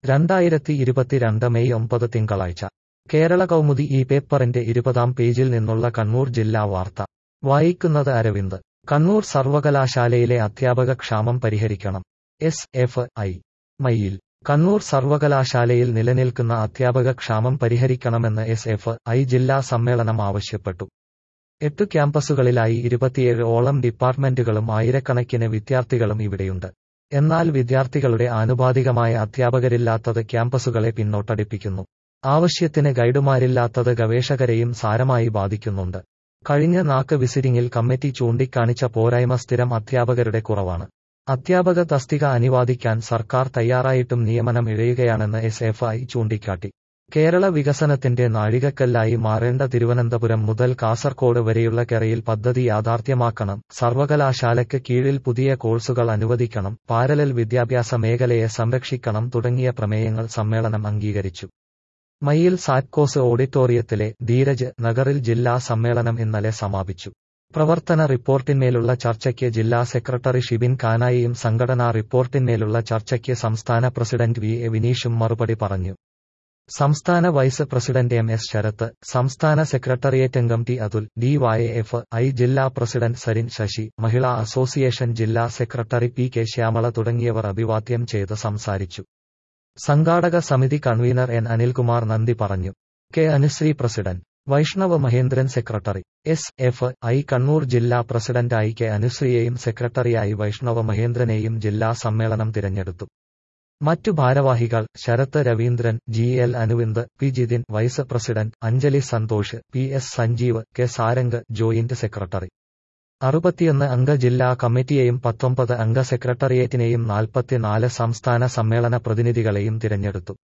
രണ്ടായിരത്തി ഇരുപത്തിരണ്ട് മെയ് ഒമ്പത് തിങ്കളാഴ്ച കേരള കൗമുദി ഈ പേപ്പറിന്റെ ഇരുപതാം പേജിൽ നിന്നുള്ള കണ്ണൂർ ജില്ലാ വാർത്ത വായിക്കുന്നത് അരവിന്ദ് കണ്ണൂർ സർവകലാശാലയിലെ അധ്യാപക ക്ഷാമം പരിഹരിക്കണം S F I Mayyil Kannur സർവകലാശാലയിൽ നിലനിൽക്കുന്ന അധ്യാപക ക്ഷാമം പരിഹരിക്കണമെന്ന് എസ് എഫ് ഐ ജില്ലാ സമ്മേളനം ആവശ്യപ്പെട്ടു എട്ടു ക്യാമ്പസുകളിലായി ഇരുപത്തിയേഴ് ഓളം ഡിപ്പാർട്ട്മെന്റുകളും ആയിരക്കണക്കിന് വിദ്യാർത്ഥികളും ഇവിടെയുണ്ട് എന്നാൽ വിദ്യാർത്ഥികളുടെ ആനുപാതികമായ അധ്യാപകരില്ലാത്തത് ക്യാമ്പസുകളെ പിന്നോട്ടടിപ്പിക്കുന്നു ആവശ്യത്തിന് ഗൈഡുമാരില്ലാത്തത് ഗവേഷകരെയും സാരമായി ബാധിക്കുന്നുണ്ട് കഴിഞ്ഞ നാക്ക് വിസിറ്റിംഗിൽ കമ്മിറ്റി ചൂണ്ടിക്കാണിച്ച പോരായ്മ സ്ഥിരം അധ്യാപകരുടെ കുറവാണ് അധ്യാപക തസ്തിക അനുവാദിക്കാൻ സർക്കാർ തയ്യാറായിട്ടും നിയമനം ഇഴയുകയാണെന്ന് എസ് എഫ് ഐ ചൂണ്ടിക്കാട്ടി കേരള വികസനത്തിന്റെ നാഴികക്കല്ലായി മാറേണ്ട തിരുവനന്തപുരം മുതൽ കാസർകോട് വരെയുള്ള കെറയിൽ പദ്ധതി യാഥാർത്ഥ്യമാക്കണം സർവകലാശാലയ്ക്ക് കീഴിൽ പുതിയ കോഴ്സുകൾ അനുവദിക്കണം പാരലൽ വിദ്യാഭ്യാസ മേഖലയെ സംരക്ഷിക്കണം തുടങ്ങിയ പ്രമേയങ്ങൾ സമ്മേളനം അംഗീകരിച്ചു മയ്യിൽ സാറ്റ്കോസ് ഓഡിറ്റോറിയത്തിലെ ധീരജ് നഗറിൽ ജില്ലാ സമ്മേളനം ഇന്നലെ സമാപിച്ചു പ്രവർത്തന റിപ്പോർട്ടിന്മേലുള്ള ചർച്ചയ്ക്ക് ജില്ലാ സെക്രട്ടറി ഷിബിൻ കാനായിയും സംഘടനാ റിപ്പോർട്ടിന്മേലുള്ള ചർച്ചയ്ക്ക് സംസ്ഥാന പ്രസിഡന്റ് വി എ വിനീഷും മറുപടി പറഞ്ഞു സംസ്ഥാന vice president M S Sarath സംസ്ഥാന സെക്രട്ടേറിയറ്റ് അംഗം T Athul D Y F I ജില്ലാ പ്രസിഡന്റ് സരിൻ ശശി മഹിളാ അസോസിയേഷൻ ജില്ലാ സെക്രട്ടറി പി കെ ശ്യാമള തുടങ്ങിയവർ അഭിവാദ്യം ചെയ്ത് സംസാരിച്ചു സംഘാടക സമിതി കൺവീനർ എൻ അനിൽകുമാർ നന്ദി പറഞ്ഞു K Anusree president Vaishnava Mahendran secretary S F I Kannur ജില്ലാ പ്രസിഡന്റായി കെ അനുശ്രീയെയും സെക്രട്ടറിയായി വൈഷ്ണവ മഹേന്ദ്രനെയും ജില്ലാ സമ്മേളനം തിരഞ്ഞെടുത്തു മറ്റു ഭാരവാഹികൾ Sarath Raveendran G L Anuvind P Jithin vice president Anjali Santhosh P S Sanjeev K Sarang joint secretary അറുപത്തിയൊന്ന് അംഗ ജില്ലാ കമ്മിറ്റിയെയും പത്തൊമ്പത് അംഗ സെക്രട്ടേറിയറ്റിനെയും നാൽപ്പത്തിനാല് സംസ്ഥാന സമ്മേളന പ്രതിനിധികളെയും തിരഞ്ഞെടുത്തു